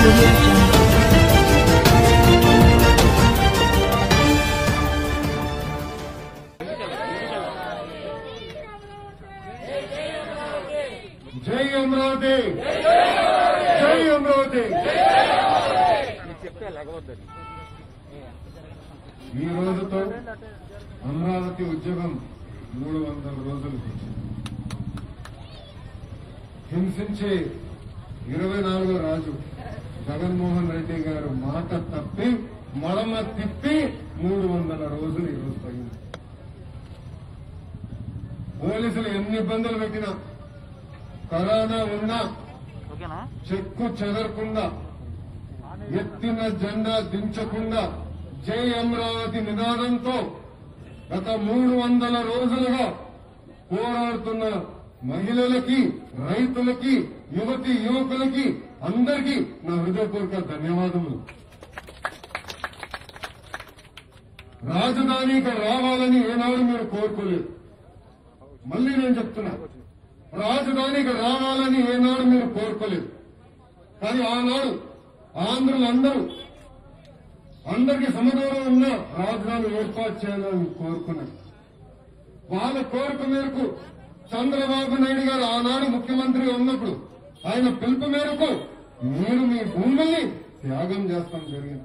audio jungle. జై అమరావతి జై అమరావతి ఈ రోజుతో అమరావతి ఉద్యమం మూడు వందల రోజులకు హింసించే ఇరవై నాలుగో రాజు జగన్మోహన్ రెడ్డి గారు మాట తప్పి మడమ తిప్పి మూడు వందల రోజులు ఈరోజు పడింది పోలీసులు ఎన్ని ఇబ్బందులు పెట్టినా కరోనా ఉన్నా చెక్కు చెదరకుండా ఎత్తిన జెండా దించకుండా జై అమరావతి నినాదంతో గత మూడు వందల రోజులుగా పోరాడుతున్న మహిళలకి రైతులకి యువతి యువకులకి అందరికీ నా హృదయపూర్వక ధన్యవాదములు రాజధానికి రావాలని ఏనాడు మీరు కోరుకోలేదు మళ్ళీ నేను చెప్తున్నా రాజధానికి రావాలని ఏనాడు మీరు కోరుకోలేదు కానీ ఆనాడు ఆంధ్రులందరూ అందరికీ సమదూరం ఉన్న రాజధాని ఏర్పాటు చేయాలని కోరుకున్నారు వాళ్ళ కోరిక మేరకు చంద్రబాబు నాయుడు గారు ఆనాడు ముఖ్యమంత్రిగా ఉన్నప్పుడు ఆయన పిలుపు మేరకు మీరు మీ భూముల్ని త్యాగం చేస్తాం జరిగింది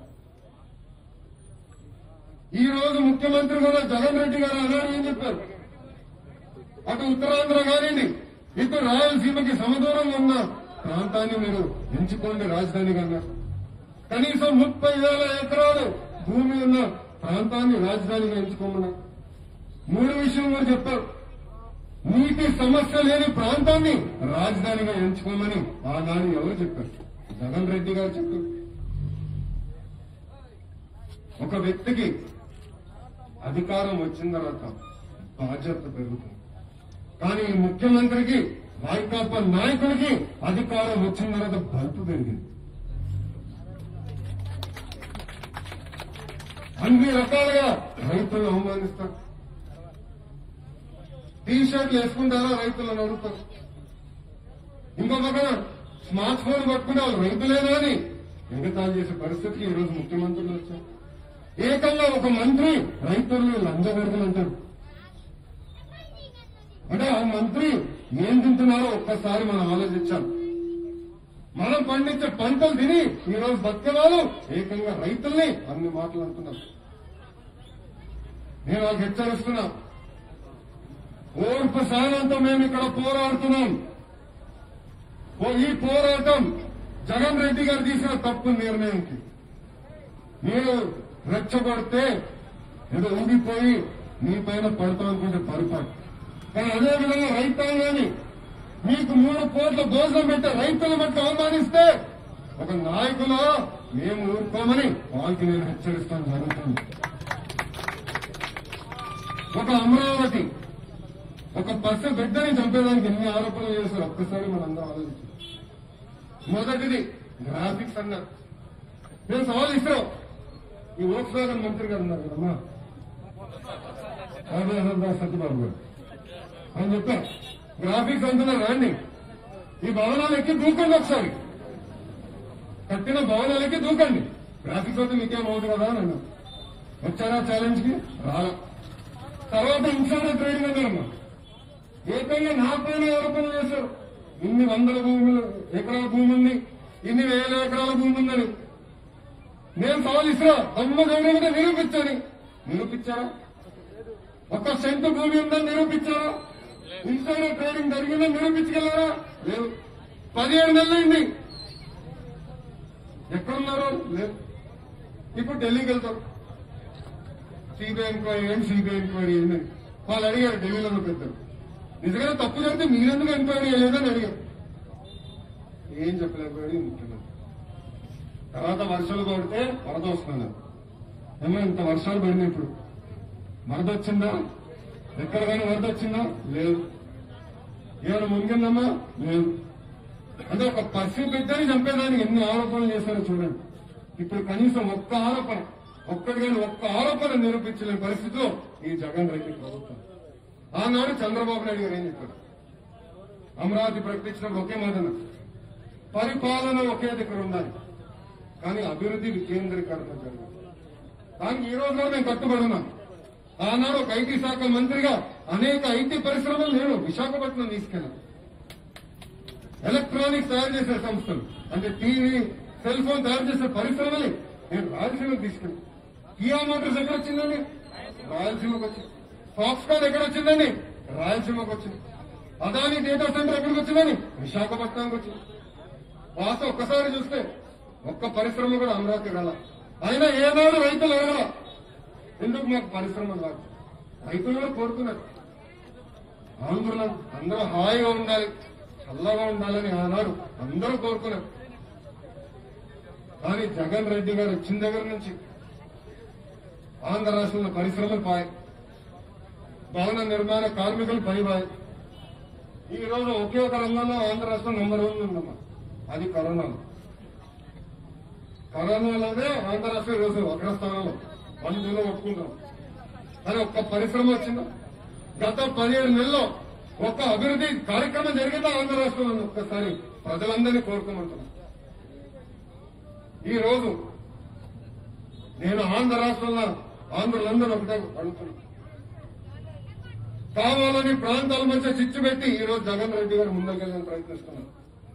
ఈ రోజు ముఖ్యమంత్రి కూడా జగన్ రెడ్డి గారు ఆనాడు ఏం చెప్పారు అటు ఉత్తరాంధ్ర కానివ్వండి ఇటు రాయలసీమకి సమదూరంగా ఉన్న ప్రాంతాన్ని మీరు ఎంచుకోండి రాజధానిగా అన్నారు కనీసం ముప్పై వేల ఎకరాలు భూమి ఉన్న ప్రాంతాన్ని రాజధానిగా ఎంచుకోమన్నారు మూడు విషయం కూడా చెప్పారు నీటి సమస్య లేని ప్రాంతాన్ని రాజధానిగా ఎంచుకోమని ఆనాడు ఎవరు చెప్పారు జగన్ రెడ్డి గారు చెప్పారు ఒక వ్యక్తికి అధికారం వచ్చిన తర్వాత బాధ్యత పెరుగుతుంది కానీ ఈ ముఖ్యమంత్రికి వైకాపా నాయకుడికి అధికారం వచ్చిన తర్వాత బల్పు పెరిగింది అన్ని రకాలుగా రైతులను అవమానిస్తారు టీ షర్ట్లు వేసుకుంటారా రైతులను అడుగుతారు ఇంకో పక్కన స్మార్ట్ ఫోన్ పట్టుకుంటే వాళ్ళు రైతులేనా అని ఎగతాలు చేసే పరిస్థితికి ఈరోజు ముఖ్యమంత్రులు వచ్చారు ఏకంగా ఒక మంత్రి రైతులను లంచగొడుతులు అంటారు అంటే ఆ మంత్రి ఏం తింటున్నారో ఒక్కసారి మనం ఆలోచించాలి మనం పండించే పంటలు తిని ఈ రోజు బతికేవాళ్ళు ఏకంగా రైతుల్ని అన్ని మాటలు అంటున్నారు నేను వాళ్ళకి హెచ్చరిస్తున్నా ఓర్పు సహనంతో మేము ఇక్కడ పోరాడుతున్నాం ఓ- ఈ పోరాటం జగన్ రెడ్డి గారు తీసిన తప్పు నిర్ణయంకి మీరు రెచ్చగొడితే ఏదో ఊగిపోయి నీ పైన పడతాం అనుకుంటే పొరపాటు కానీ అదే విధంగా రైతాంగాన్ని మీకు మూడు కోట్ల భోజనం పెట్టే రైతుల మట్టు అవమానిస్తే ఒక నాయకులు మేము ఊరుకోమని వాళ్ళకి నేను హెచ్చరిస్తాను జరుగుతుంది ఒక అమరావతి ఒక పసి బిడ్డని చంపేదానికి ఎన్ని ఆరోపణలు చేశారు ఒక్కసారి మనందరం ఆలోచించాం మొదటిది గ్రాఫిక్స్ అన్నారు నేను సవాల్ ఇస్తాం ఈ ఓక్స్ వ్యాగన్ మంత్రి గారు ఉన్నారు కదమ్మా రాజేంద్ర సత్యబాబు గారు అని చెప్పా గ్రాఫిక్స్ అంటున్నారు రండి ఈ భవనాలు ఎక్కి దూకండి ఒకసారి కట్టిన భవనాలకి దూకండి గ్రాఫిక్స్ అయితే మీకేం అవుతుంది కదా అని అన్నా వచ్చారా ఛాలెంజ్ కి రాలా తర్వాత ఇన్సైడర్ ట్రేడింగ్ అన్నారమ్మా ఏకంగా నా పైన ఆరోపణలు చేశారు ఇన్ని వందల భూములు ఎకరాల భూమి ఉంది ఇన్ని వేల ఎకరాల భూమి ఉందని నేను సవాల్ ఇస్తున్నా అమ్మ గౌరవంగా నిరూపించని నిరూపించారా ఒక్క సెంటు భూమి ఉందని నిరూపించారా ఇన్సైడర్ ట్రేడింగ్ జరిగిందని నిరూపించగలరా లేదు పదిహేడు నెలలైంది ఎక్కడున్నారో లేదు ఇప్పుడు ఢిల్లీకి వెళ్తారు సిబిఐ ఎంక్వైరీ ఏంటి సిబిఐ ఎంక్వైరీ ఏంటి వాళ్ళు అడిగారు ఢిల్లీలో ఉన్న పెద్దలు నిజంగా తప్పు జరిగితే మీరెందుకు ఎంక్వైరీ చేయలేదని అడిగారు ఏం చెప్పలేకపోయాడు ఈ ముఖ్యమంత్రి తర్వాత వర్షాలు పడితే వరద వస్తున్నారు ఏమో ఇంత వర్షాలు పడినాయి ఇప్పుడు వరద వచ్చిందా ఎక్కడ కానీ వరద వచ్చిందా లేదు ఏమైనా మునిగిందమ్మా లేదు అంటే ఒక పసి బిడ్డని చంపేదానికి ఎన్ని ఆరోపణలు చేశారో చూడండి ఇప్పుడు కనీసం ఒక్క ఆరోపణ ఒక్కటి కానీ ఒక్క ఆరోపణ నిరూపించలేని పరిస్థితిలో ఈ జగన్ రెడ్డి ప్రభుత్వం ఆనాడు చంద్రబాబు నాయుడు గారు ఏం చెప్పారు అమరావతి ప్రకటించినప్పుడు ఒకే మాట అన్నారు. పరిపాలన ఒకే దగ్గర ఉండాలి కానీ అభివృద్ధి వికేంద్రీకరణ జరిగింది దానికి ఈ రోజు కూడా మేము కట్టుబడి ఉన్నాం ఆనాడు ఒక ఐటీ శాఖ మంత్రిగా అనేక ఐటీ పరిశ్రమలు నేను విశాఖపట్నం తీసుకెళ్ళాను ఎలక్ట్రానిక్స్ తయారు చేసే సంస్థలు అంటే టీవీ సెల్ ఫోన్ తయారు చేసే పరిశ్రమని నేను రాయలసీమకు తీసుకెళ్ళాను కియా మోటార్స్ ఎక్కడ వచ్చిందండి రాయలసీమకు వచ్చింది ఫాక్స్కాన్ ఎక్కడ వచ్చిందండి రాయలసీమకు వచ్చింది అదాని డేటా సెంటర్ ఎక్కడికి వచ్చిందని విశాఖపట్నానికి వచ్చింది వాస ఒక్కసారి చూస్తే ఒక్క పరిశ్రమ కూడా అమరావతి రాల అయినా ఏనాడు రైతులు అడగల ఎందుకు మాకు పరిశ్రమ కాదు రైతులు కూడా కోరుతున్నారు ఆంధ్రులు అందరూ హాయిగా ఉండాలి చల్లగా ఉండాలని ఆనాడు అందరూ కోరుకున్నారు కానీ జగన్ రెడ్డి గారు వచ్చిన దగ్గర నుంచి ఆంధ్ర రాష్ట్రంలో పరిశ్రమలు పాయి భవన నిర్మాణ కార్మికులు పనిపాయి ఈ రోజు ఒకే ఒక రంగంలో ఆంధ్ర రాష్ట్రం నెంబర్ వన్ ఉందమ్మా అది కరోనాలో కరోనాలోనే ఆంధ్ర రాష్ట్రం ఈరోజు అగ్రస్థానంలో వన్ టూలో ఒప్పుకుంటాం కానీ ఒక్క పరిశ్రమ వచ్చిందా గత పదిహేడు నెలల్లో ఒక్క అభివృద్ధి కార్యక్రమం జరిగిందా ఆంధ్ర రాష్ట్రంలో ఒక్కసారి ప్రజలందరినీ కోరుకోమంటున్నాం ఈ రోజు నేను ఆంధ్ర రాష్ట్రంలో ఆంధ్రులందరూ ఒకటే అడుగుతున్నాను కావాలని ప్రాంతాల మధ్య చిచ్చు పెట్టి ఈ రోజు జగన్ రెడ్డి గారు ముందుకెళ్ళని ప్రయత్నిస్తున్నారు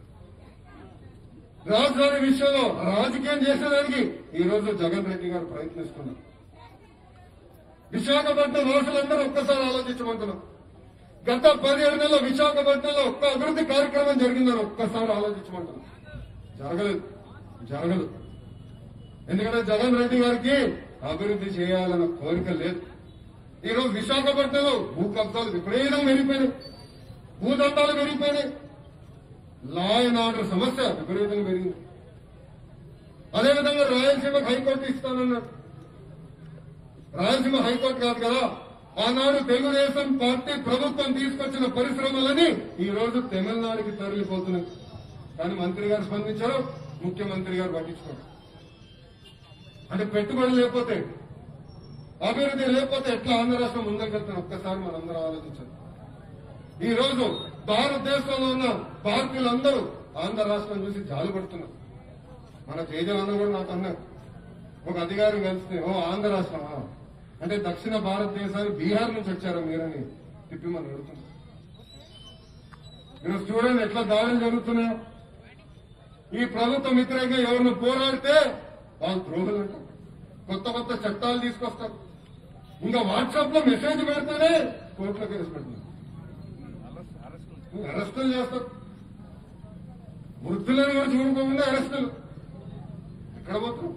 రాజధాని విషయంలో రాజకీయం చేసేదానికి ఈ రోజు జగన్ రెడ్డి గారు ప్రయత్నిస్తున్నారు విశాఖపట్నం వాసులందరూ ఒక్కసారి ఆలోచించమంటున్నారు గత పదిహేడు నెలల విశాఖపట్నంలో ఒక్క అభివృద్ధి కార్యక్రమం జరిగిందని ఒక్కసారి ఆలోచించమంటున్నారు జరగలేదు జరగదు ఎందుకంటే జగన్ రెడ్డి గారికి అభివృద్ధి చేయాలన్న కోరిక లేదు ఈ రోజు విశాఖపట్నంలో భూ కబ్జాలు విపరీతంగా పెరిగిపోయినాయి భూదంతాలు పెరిగిపోయినాయి లా అండ్ ఆర్డర్ సమస్య విపరీతంగా పెరిగింది అదేవిధంగా రాయలసీమకు హైకోర్టు ఇస్తానన్నారు రాయలసీమ హైకోర్టు కాదు కదా ఆనాడు తెలుగుదేశం పార్టీ ప్రభుత్వం తీసుకొచ్చిన పరిశ్రమలని ఈ రోజు తమిళనాడుకి తరలిపోతున్నాయి కానీ మంత్రి గారు స్పందించారు ముఖ్యమంత్రి గారు పట్టించుకోరు అంటే పెట్టుబడి లేకపోతే అభివృద్ధి లేకపోతే ఎట్లా ఆంధ్ర రాష్ట్రం ముందుకెళ్తాను ఒక్కసారి మనందరం ఆలోచించాలి ఈ రోజు భారతదేశంలో ఉన్న భారతీయులందరూ ఆంధ్ర రాష్ట్రం చూసి జాలి పడుతున్నారు మన తేజలందరూ కూడా నాకు అన్నారు ఒక అధికారి కలిస్తే ఓ ఆంధ్ర రాష్ట్రమా అంటే దక్షిణ భారతదేశానికి బీహార్ నుంచి వచ్చారా మీరని తిప్పి మనం అడుగుతున్నాం ఈరోజు చూడండి ఎట్లా దాడులు జరుగుతున్నాయో ఈ ప్రభుత్వం వ్యతిరేకంగా ఎవరిని పోరాడితే వాళ్ళు ద్రోహులు అంటారు కొత్త కొత్త చట్టాలు తీసుకొస్తారు ఇంకా వాట్సాప్ లో మెసేజ్ పెడితేనే కోర్టులో కేసు పెడుతున్నారు అరెస్టులు చేస్తారు వృద్ధులను కూడా చూడుకోకుండా అరెస్టులు ఎక్కడ పోతాం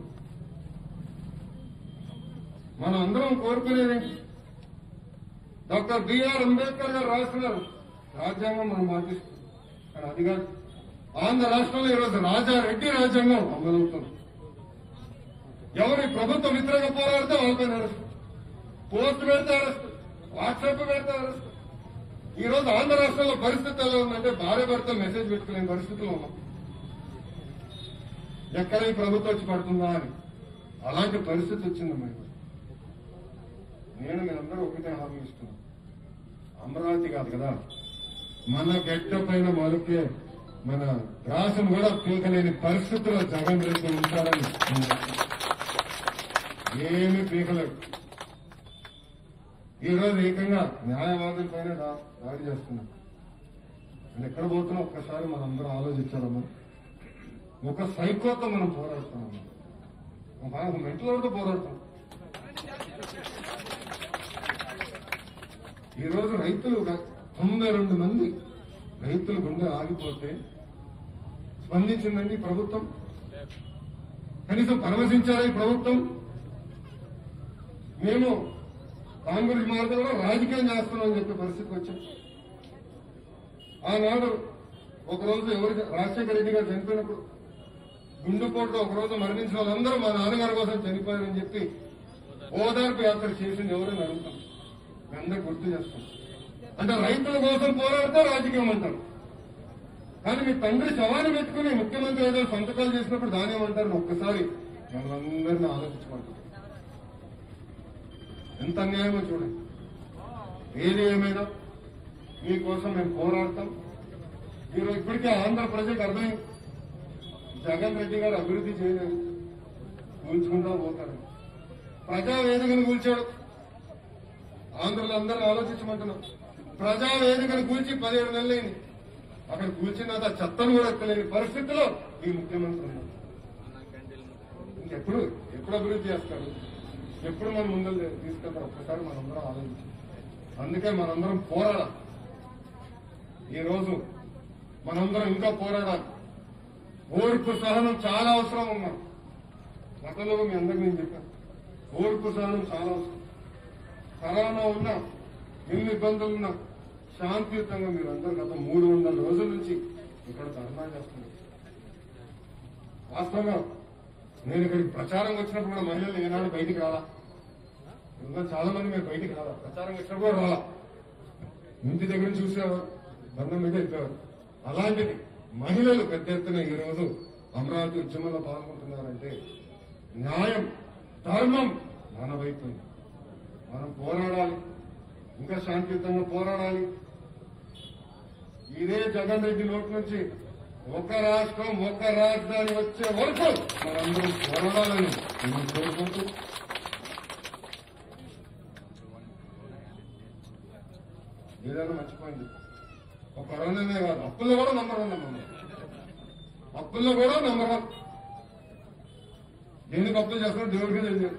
మనం అందరం కోరుకునేది డాక్టర్ బిఆర్ అంబేద్కర్ గారు రాస్తున్నారు రాజ్యాంగం మనం పాటిస్తాం కానీ అది కాదు ఆంధ్ర రాష్ట్రంలో ఈరోజు రాజారెడ్డి రాజ్యాంగం అమలవుతుంది ఎవరి ప్రభుత్వ వ్యతిరేక పోరాడితే వాళ్ళపైన అరెస్ట్ పోస్ట్ పెడితే అరెస్ట్ వాట్సాప్ పెడితే అరెస్ట్ ఈ రోజు ఆంధ్ర రాష్ట్రంలో పరిస్థితి ఎలా ఉందంటే భార్య భర్త మెసేజ్ పెట్టుకునే పరిస్థితిలో ఉన్నాం ఎక్కడ ఈ ప్రభుత్వం వచ్చి పడుతుందా అని అలాంటి పరిస్థితి వచ్చిందమ్మా ఈరోజు. నేను మీరందరూ ఒకటే హామీ ఇస్తున్నాను అమరావతి కాదు కదా మన గడ్డ పైన మొలకే మన రాసం కూడా పీకలేని పరిస్థితుల్లో జగన్ రెడ్డి ఉంటారని నేను చెప్తున్నాను. ఏమీ పీకలేడు ఈ రోజు ఏకంగా న్యాయవాదుల పైన దా- దాడి చేస్తున్నాం నేను ఎక్కడ పోతున్నా ఒక్కసారి మనందరం ఆలోచించాలమ్మా ఒక సైకోతో మనం పోరాడుతున్నాం ఒక మెంటల్ వాడితో పోరాడుతున్నాం ఈ రోజు రైతులు ఒక తొంభై రెండు మంది రైతులు గుండె ఆగిపోతే స్పందించిందండి ఈ ప్రభుత్వం కనీసం పరామర్శించారా ఈ ప్రభుత్వం మేము కాంగ్రెస్ మార్గంలో రాజకీయం చేస్తున్నామని చెప్పే పరిస్థితి వచ్చాం ఆనాడు ఒకరోజు ఎవరు రాజశేఖర రెడ్డి గారు చనిపోయినప్పుడు గుండెపోటులో ఒకరోజు మరణించిన వాళ్ళందరూ మా నాన్నగారి కోసం చనిపోయారని చెప్పి ఓదార్పు యాత్ర చేసింది ఎవరని అడుగుతాం మీ అందరూ గుర్తు చేస్తాం అంటే రైతుల కోసం పోరాడితే రాజకీయం అంటారు కానీ మీ తండ్రి శవాన్ని పెట్టుకుని ముఖ్యమంత్రి ఏదో సంతకాలు చేసినప్పుడు దాని ఏమంటారు ఒక్కసారి మనందరినీ ఆలోచించమంటారు ఎంత అన్యాయమో చూడండి ఏది ఏమైనా మీకోసం మేము పోరాడతాం ఈరోజు ఇప్పటికే ఆంధ్ర ప్రజలకు అర్థమైంది జగన్ రెడ్డి గారు అభివృద్ధి చేయలేదు కూల్చుకుంటా పోతారు ప్రజా వేదికను కూల్చాడు ఆంధ్రలో అందరూ ఆలోచించమంటున్నాం ప్రజా వేదికను కూల్చి పదిహేడు నెలలైంది అక్కడ కూల్చిన తర్వాత చెత్తను కూడా ఎక్కలేని పరిస్థితిలో ఈ ముఖ్యమంత్రి ఉన్నారు ఇంకెప్పుడు ఎప్పుడు అభివృద్ధి చేస్తారు ఎప్పుడు మన ముందర తీసుకెళ్తారు ఒక్కసారి మనందరం ఆలోచించాం అందుకే మనందరం పోరాడాలి ఈ రోజు మనందరం ఇంకా పోరాడాలి ఓర్పు సహనం చాలా అవసరం ఉన్నాం గతంలో మీ అందరికీ నేను చెప్పాను ఓర్పు సహనం చాలా అవసరం కరోనా ఉన్నా ఎన్ని ఇబ్బందులు ఉన్నా శాంతియుతంగా మీరు అందరూ గత మూడు వందల రోజుల నుంచి ఇక్కడ ధర్నా చేస్తున్నారు వాస్తవంగా నేను ఇక్కడికి ప్రచారం వచ్చినప్పుడు కూడా మహిళలు ఏనాడు బయటికి రాలా ఇంకా చాలా మంది మీరు బయటికి రాలా ప్రచారం వచ్చినప్పుడు కూడా రాలా ఇంటి దగ్గర నుంచి చూసేవారు బంధం మీద వెళ్ళేవారు అలాంటిది మహిళలు పెద్ద ఎత్తున ఈ రోజు అమరావతి ఉద్యమంలో పాల్గొంటున్నారంటే న్యాయం ధర్మం మన వైపు ఉంది. మనం పోరాడాలి ఇంకా శాంతియుతంగా పోరాడాలి ఇదే జగన్ రెడ్డి నోటి నుంచి ఒక రాష్ట్రం ఒక రాజధాని వచ్చే వరకు మనందరం పోరాడాలని నేను కోరుకుంటూ ఏదైనా మర్చిపోయింది ఒక కరోనానే కాదు అప్పుల్లో కూడా నంబర్ వన్ మనం అప్పుల్లో కూడా నంబర్ వన్ దేనికి అప్పులు చేస్తున్నా దేవుడికి తెలియదు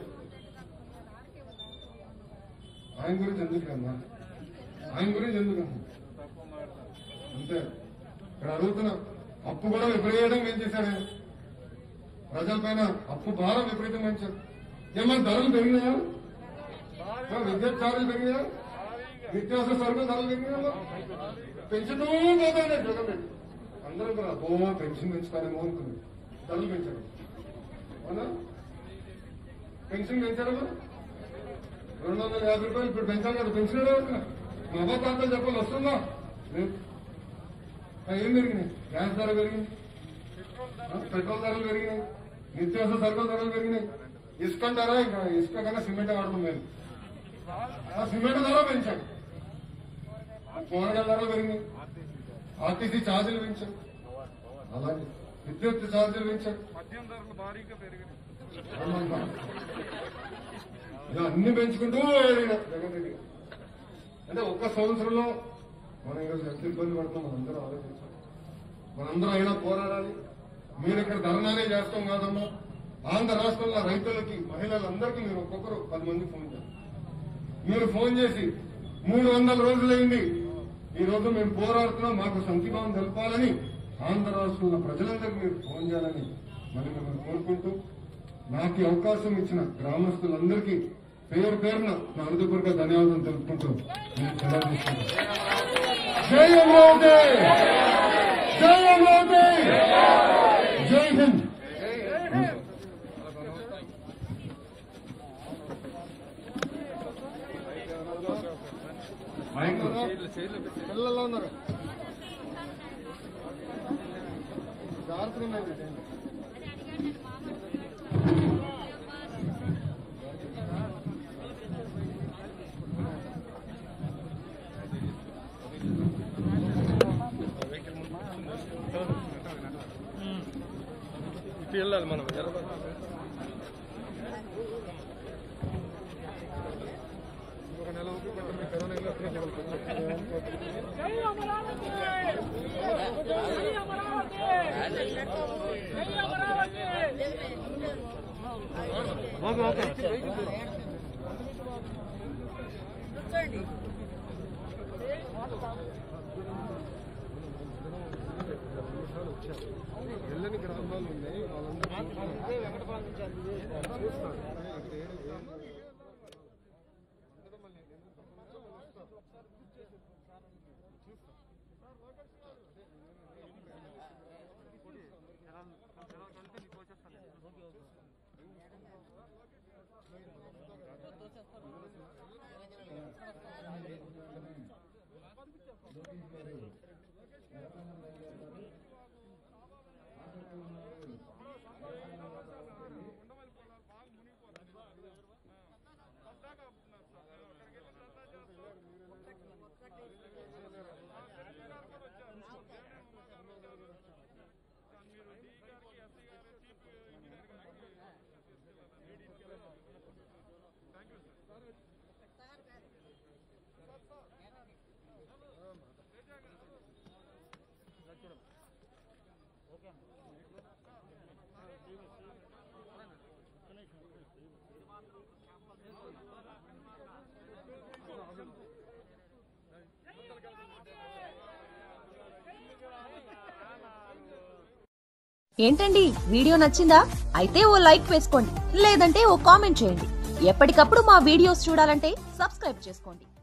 ఆయన గురించి ఎందుకు అమ్మా ఆయన గురించి ఎందుకు అమ్మా అంతే ఇక్కడ అడుగుతున్నా అప్పు కూడా విపరీతంగా ఏం చేశారు ఆయన? ప్రజలపైన అప్పు భారం విపరీతంగా పెంచారు ఏమన్నా ధరలు పెరిగినాయా ఆ, విద్యుత్ ఛార్జీలు పెరిగినాయా నిత్యావసర సరుకుల ధరలు పెరిగినాయా పెంచుతూ పోతానే జగన్ రెడ్డి అందరూ కూడా అబ్బో పెన్షన్ పెంచుతారేమో అనుకున్నారు ధరలు పెంచారు అవునా పెన్షన్ పెంచారా మరి రెండు వందల యాభై రూపాయలు ఇప్పుడు పెంచాలి కదా పెన్షన్ మా అబ్బాయి చెప్పాలి వస్తుందా లేదు. ఆ, ఏం పెరిగినాయి గ్యాస్ ధర పెరిగింది ఆ, పెట్రోల్ ధరలు పెరిగినాయి నిత్యావసర సరుకుల ధరలు పెరిగినాయి ఇసుక ధర ఇంకా ఇసుక కన్నా సిమెంట్ వాడడం లేదు ఆ సిమెంట్ ధర పెంచాం కూరగాయల ధరలు పెరిగినాయి ఆర్టీసీ ఛార్జీలు పెంచాం అలాగే విద్యుత్ ఛార్జీలు పెంచాం మద్యం ధరలు భారీగా పెరిగినాయి ఇలా అన్ని పెంచుకుంటూ పోయాడు ఈయన జగన్ రెడ్డి అంటే ఒక్క సంవత్సరంలో మనం ఈరోజు ఎంత ఇబ్బంది పడతాం మనందరం ఆలోచించాలి మనందరం అయినా పోరాడాలి మీరు ఇక్కడ ధర్నానే చేస్తాం కాదమ్మా ఆంధ్ర రాష్ట్రంలో రైతులకి మహిళలందరికీ మీరు ఒక్కొక్కరు పది మంది ఫోన్ చేస్తారు మీరు ఫోన్ చేసి మూడు వందల రోజులైంది ఈ రోజు మేము పోరాడుతున్నాం మాకు సంతిభావం తెలపాలని ఆంధ్ర రాష్ట్రంలో ప్రజలందరికీ మీరు ఫోన్ చేయాలని మరి మిమ్మల్ని కోరుకుంటూ నాకు ఈ అవకాశం ఇచ్చిన గ్రామస్తులందరికీ పేరు పేరున నా హృదయపూర్వక ధన్యవాదాలు తెలుపుకుంటూ నేను సెలవు తీసుకుంటాను జై అమరావతి జై అమరావతి జై హింద్ పిల్లల్లో ఉన్నారు జాగ్రత్తగా ఉండండి. ఇటు వెళ్ళాలి మనం ఎర్రబడ్డ ఒక నెల ఊపి పట్టిన కరోనా ఇలా అక్కడే తగులుతుంది. జై అమరావతి జై అమరావతి జై అమరావతి వెళ్ళని గ్రామాలు ఉన్నాయి వాళ్ళందరూ ఏంటండి వీడియో నచ్చిందా అయితే ఓ లైక్ వేసుకోండి లేదంటే ఓ కామెంట్ చేయండి ఎప్పటికప్పుడు మా వీడియోస్ చూడాలంటే సబ్స్క్రైబ్ చేసుకోండి